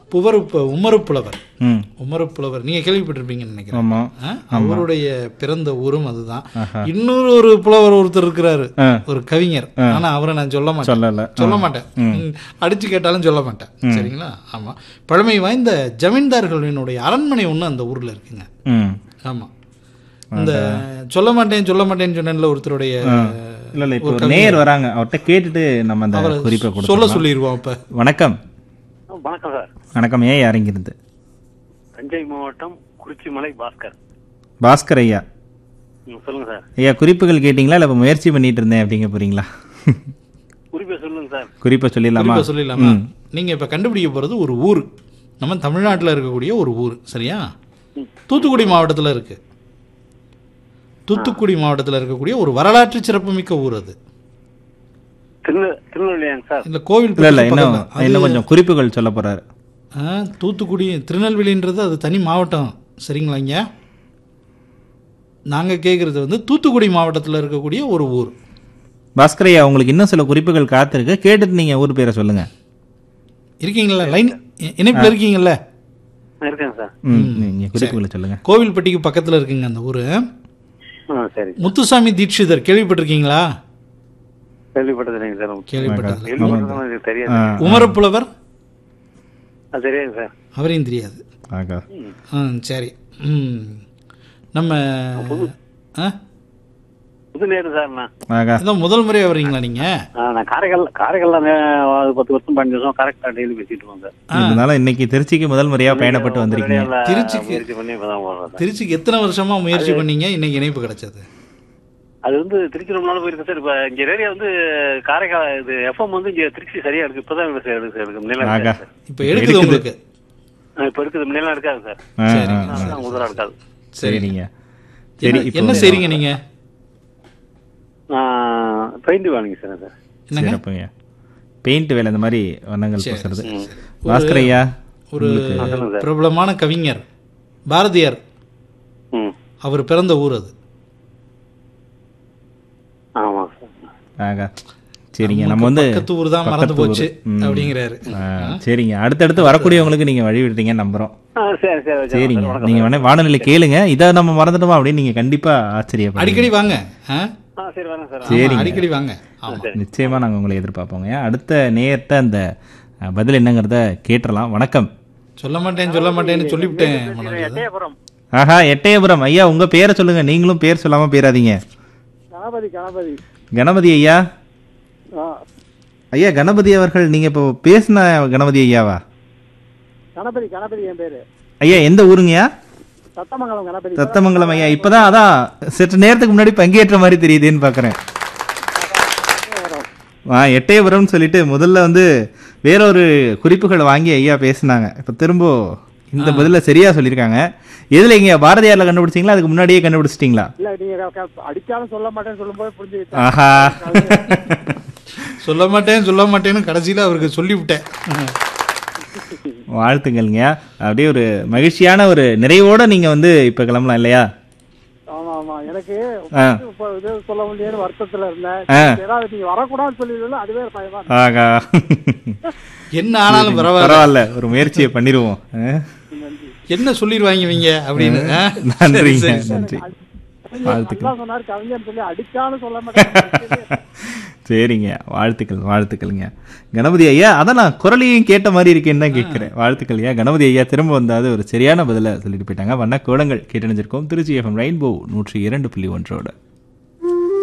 புவரு உமருப்புலவர் ம் உமருப்புலவர் நீங்க கேள்விப்பட்டிருப்பீங்கன்னு நினைக்கிறேன் ஆமா ஆ? அவருடைய பிறந்த ஊரும் அதுதான் இன்னொரு ஒரு புலவர் ஒருத்தர் இருக்கிறாரு ஆ. ஒரு கவிஞர் ஆனா அவரை நான் சொல்ல மாட்டேன் சொல்லல சொல்ல மாட்டேன் ம். அடிச்சு கேட்டாலும் சொல்ல மாட்டேன் சரிங்களா ஆமா பழமை வாய்ந்த ஜமீன்தார்களினுடைய அரண்மனை ஒண்ணு அந்த ஊர்ல இருக்குங்க ம் ஆமா இந்த சொல்ல மாட்டேன் சொல்ல மாட்டேன்னு சொன்னேன்ல ஒருத்தருடைய இல்ல இல்ல இப்போ ஒரு நேர் வராங்க அவர்கிட்ட கேட்டுட்டு நம்ம அந்த குறிப்பை சொல்ல கொடுத்தோம் சொல்லிடுவோம் அப்ப வணக்கம் வணக்கம் சார் வணக்கம் ஏன் யாருங்கிருந்து தஞ்சை மாவட்டம் குறிச்சிமலை பாஸ்கர் பாஸ்கர் ஐயா ம், சொல்லுங்க சார் ஐயா குறிப்புகள் கேட்டிங்களா இல்லை இப்போ முயற்சி பண்ணிட்டு இருந்தேன் அப்படிங்க போறீங்களா குறிப்பை சொல்லுங்க சார் குறிப்பை சொல்லிடலாமா இப்ப சொல்லிடலாமா நீங்க இப்ப கண்டுபிடிக்க போறது ஒரு ஊர் நம்ம தமிழ்நாட்டுல இருக்கக்கூடிய ஒரு ஊர் சரியா தூத்துக்குடி மாவட்டத்துல இருக்கு தூத்துக்குடி மாவட்டத்துல இருக்கக்கூடிய ஒரு வரலாற்று சிறப்புமிக்க ஊர் அது திருநெ திருநெல்வேலியாங்க சார் இந்த கோவில் இல்ல இல்ல பக்கத்து இன்னும் பக்கம் தான். இன்னும் கொஞ்சம் குறிப்புகள் சொல்ல போறாரு ஆ, தூத்துக்குடி திருநெல்வேலின்றது அது தனி மாவட்டம் சரிங்களா இங்க நாங்க கேக்குறது வந்து தூத்துக்குடி மாவட்டத்துல இருக்கக்கூடிய ஒரு ஊர் பாஸ்கர் ஐயா உங்களுக்கு இன்னும் சில குறிப்புகள் காத்திருக்கு கேட்டுட்டு நீங்க ஊர் பேரை சொல்லுங்க இருக்கீங்களா லைன் இ- இணைப்புல இருக்கீங்கல்ல நான் இருக்கேங்க சார் ம் நீங்க குறிப்புகளை சொல்லுங்க கோவில்பட்டிக்கு பக்கத்துல இருக்குங்க அந்த ஊரு ஆ சரி முத்துசாமி தீட்சிதர் கேள்விப்பட்டிருக்கீங்களா கேள்விப்பட்டது இல்லைங்க சார் கேள்விப்பட்டது கேள்விப்பட்டது எனக்கு தெரியாது ஆ, உமரப்புலவர் அது தெரியாது சார் அவரையும் தெரியாது ஆகா. ஆ சரி ம் நம்ம ஆ புது நேரு சார் நான் ஆகா. இதான் முதல் முறை வர்றீங்களா நீங்க ஆ, நான் காரைக்கால் காரைக்கால்ல நே- பத்து வருஷம் பதினஞ்சு வருஷம் கரெக்டாக டெய்லி பேசிட்டு இருக்கோம் சார் இருந்தாலும் இன்னைக்கு திருச்சிக்கு முதல் முறையா பயணப்பட்டு வந்திருக்கீங்க நேர்ல திருச்சிக்கு- முயற்சி பண்ணி இப்பதான் போடுறேன் சார் திருச்சிக்கு எத்தனை வருஷமா முயற்சி பண்ணீங்க இன்னைக்கு இணைப்பு கிடைச்சது அது வந்து திருச்சி ரொம்ப நாள் போயிருக்கு சார் இப்ப இங்க ஏரியா வந்து காரைக்கால் இது எஃப்எம் வந்து இங்க திருச்சி சரியா இருக்கு இப்பதான் எடுக்கு எடுக்கு எடுக்கு முன்னெல்லாம் ஆகா. இருக்காது சார். இப்போ எடுக்குது உங்களுக்கு ஆ, இப்ப இருக்குது முன்னெல்லாம் இருக்காது சார் ஆ, ஆ, ஆ. அதான் முதல்ல இருக்காது சரிங்க சரி என்ன- இப்போ என்ன செய்றீங்க நீங்க பெயிண்ட் வாங்கிங்க சார் அது என்னங்க சிறப்புங்க பெயிண்ட் வேலை இந்த மாதிரி வண்ணங்கள் பூசுறது ம். பாஸ்கர் ஐயா ஒரு சொல்லுங்க சார். பிரபலமான கவிஞர் பாரதியார் ம் அவர் பிறந்த ஊர் அது ஆமா சார் ஆகா சரிங்க நம்ம வந்து பக்கத்து ஊர் தான் மறந்து பக்கத்து ஊரு. போச்சு ம். அப்படிங்கிறாரு ஆ, சரிங்க அடுத்தடுத்து வரக்கூடியவங்களுக்கு நீங்க வழி விடுறீங்கன்னு நம்புறோம் ஆ சரி சரி வச்சிடுறேன் சரிங்க சார். வணக்கம் நீங்க வேணா வானொலி கேளுங்க இதை நம்ம மறந்துட்டோமா அப்படின்னு நீங்க கண்டிப்பா ஆச்சரியப்படுங்க அடிக்கடி வாங்க ஆ? ஆ சரி வரேன் சார் ஆமா, சரிங்க. அடிக்கடி வாங்க ஆமா நிச்சயமா நாங்க உங்களை எதிர்பார்ப்போங்க அடுத்த நேரத்தை அந்த அஹ், பதில் என்னங்கிறத கேட்டுறலாம் வணக்கம் சொல்ல மாட்டேன் சொல்ல மாட்டேன்னு சொல்லிவிட்டேன் மனோஜ். எட்டயபுரம் ஆஹா எட்டயபுரம் ஐயா உங்க பேரை சொல்லுங்க நீங்களும் பேர் சொல்லாம போயிடாதீங்க கணபதி கணபதி கணபதி ஐயா ஐயா கணபதி அவர்கள் நீங்க இப்போ பேசின கணபதி ஐயாவா கணபதி கணபதி என் பேரு ஐயா எந்த ஊருங்கய்யா சத்தமங்கலம் கணபதி சத்தமங்கலம் ஐயா இப்பதான் அதான் சற்று நேரத்துக்கு முன்னாடி பங்கேற்ற மாதிரி தெரியுதுன்னு பாக்குறேன் ஆ எட்டயபுரம்னு சொல்லிட்டு முதல்ல வந்து வேறொரு குறிப்புகள் வாங்கி ஐயா பேசினாங்க இப்போ திரும்ப இந்த பதில சரியா சொல்லியிருக்காங்க எதுல இங்க பாரதியார்ல கண்டுபிடிச்சீங்களா அதுக்கு முன்னாடியே கண்டுபிடிச்சிட்டீங்களா இல்ல நீங்க அடிச்சாலும் சொல்ல மாட்டேன்னு சொல்லும்போது புரிஞ்சுக்கிட்டேன் ஆஹா சொல்ல மாட்டேன் சொல்ல மாட்டேன்னு கடைசியில அவருக்கு சொல்லிவிட்டேன் வாழ்த்துங்கள்ங்க அப்படியே ஒரு மகிழ்ச்சியான ஒரு நிறைவோட நீங்க வந்து இப்ப கிளம்பலாம் இல்லையா ஆமா ஆமா எனக்கு ஆ இப்ப இது சொல்ல முடியாத வருத்தத்துல இருந்தேன் ஆ. ஏதாவது நீங்க வரக்கூடாதுன்னு சொல்லிடுவீங்களா அதுவே பயமா ஆகா என்ன ஆனாலும் பரவாயில்ல பரவாயில்ல ஒரு முயற்சியை பண்ணிடுவோம் ஆ? என்ன சொல்லிடுவாங்க இவங்க அப்படின்னு ஆ? நன்றிங்க சரி, சரி. நன்றி வாழ்த்துக்கள் நல்லா சொன்னாரு கவிஞர் சொல்லி அடிச்சாலும் சொல்ல மாட்டேன் சரிங்க வாழ்த்துக்கள் வாழ்த்துக்கள்ங்க கணபதி ஐயா அதான் நான் குரலையும் கேட்ட மாதிரி இருக்கேன்னு தான் கேட்கிறேன் வாழ்த்துக்கள் ஐயா கணபதி ஐயா திரும்ப வந்தாது ஒரு சரியான பதில சொல்லிட்டு போயிட்டாங்க வண்ண கோலங்கள் கேட்டணிஞ்சிருக்கோம் திருச்சி எஃப்எம் ரெயின்போ நூற்றி இரண்டு புள்ளி ஒன்றோட